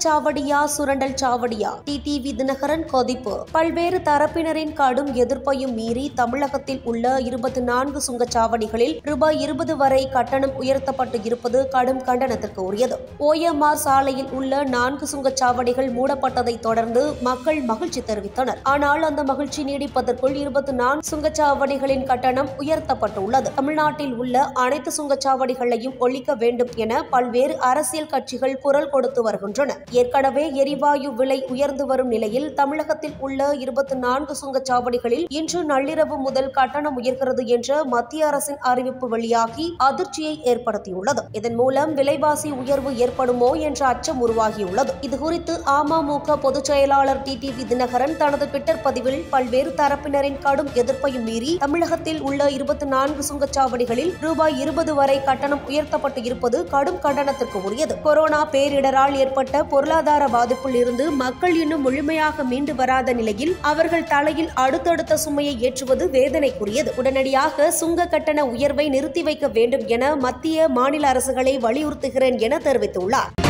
சுங்கச்சாவடியா சுரண்டல் சாவடியா டிடிவி தினகரன் கொதிப்பு பல்வேறு தரப்பினரின் கடும் எதிர்ப்பையும் மீறி தமிழகத்தில் உள்ள இருபத்தி நான்கு சுங்கச்சாவடிகளில் ரூபாய் இருபது வரை கட்டணம் உயர்த்தப்பட்டு இருப்பது கடும் கண்டனத்திற்கு உரியது ஓஎம்ஆர் சாலையில் உள்ள நான்கு சுங்கச்சாவடிகள் மூடப்பட்டதை தொடர்ந்து மக்கள் மகிழ்ச்சி தெரிவித்தனர் ஆனால் அந்த மகிழ்ச்சி நீடிப்பதற்குள் இருபத்தி நான்கு சுங்கச்சாவடிகளின் கட்டணம் உயர்த்தப்பட்டுள்ளது தமிழ்நாட்டில் உள்ள அனைத்து சுங்கச்சாவடிகளையும் ஒழிக்க வேண்டும் என பல்வேறு அரசியல் கட்சிகள் குரல் கொடுத்து வருகின்றன ஏற்கனவே எரிவாயு விலை உயர்ந்து வரும் நிலையில் தமிழகத்தில் உள்ள இருபத்தி நான்கு சுங்கச்சாவடிகளில் இன்று நள்ளிரவு முதல் கட்டணம் உயர்கிறது என்ற மத்திய அரசின் அறிவிப்பு வெளியாகி அதிர்ச்சியை ஏற்படுத்தியுள்ளது இதன் மூலம் விலைவாசி உயர்வு ஏற்படுமோ என்ற அச்சம் உருவாகியுள்ளது இதுகுறித்து அமமுக பொதுச் செயலாளர் டிடிவி தினகரன் தனது ட்விட்டர் பதிவில் பல்வேறு தரப்பினரின் கடும் எதிர்ப்பையும் மீறி தமிழகத்தில் உள்ள இருபத்தி நான்கு சுங்கச்சாவடிகளில் ரூபாய் இருபது வரை கட்டணம் உயர்த்தப்பட்டு இருப்பது கடும் கண்டனத்திற்கு உரியது கொரோனா பேரிடரால் ஏற்பட்ட பொருளாதார பாதிப்பில் இருந்து மக்கள் இன்னும் முழுமையாக மீண்டு வராத நிலையில் அவர்கள் தலையில் அடுத்தடுத்த சுமையை ஏற்றுவது வேதனைக்குரியது உடனடியாக சுங்க கட்டண உயர்வை நிறுத்தி வைக்க வேண்டும் என மத்திய மாநில அரசுகளை வலியுறுத்துகிறேன் என தெரிவித்துள்ளார்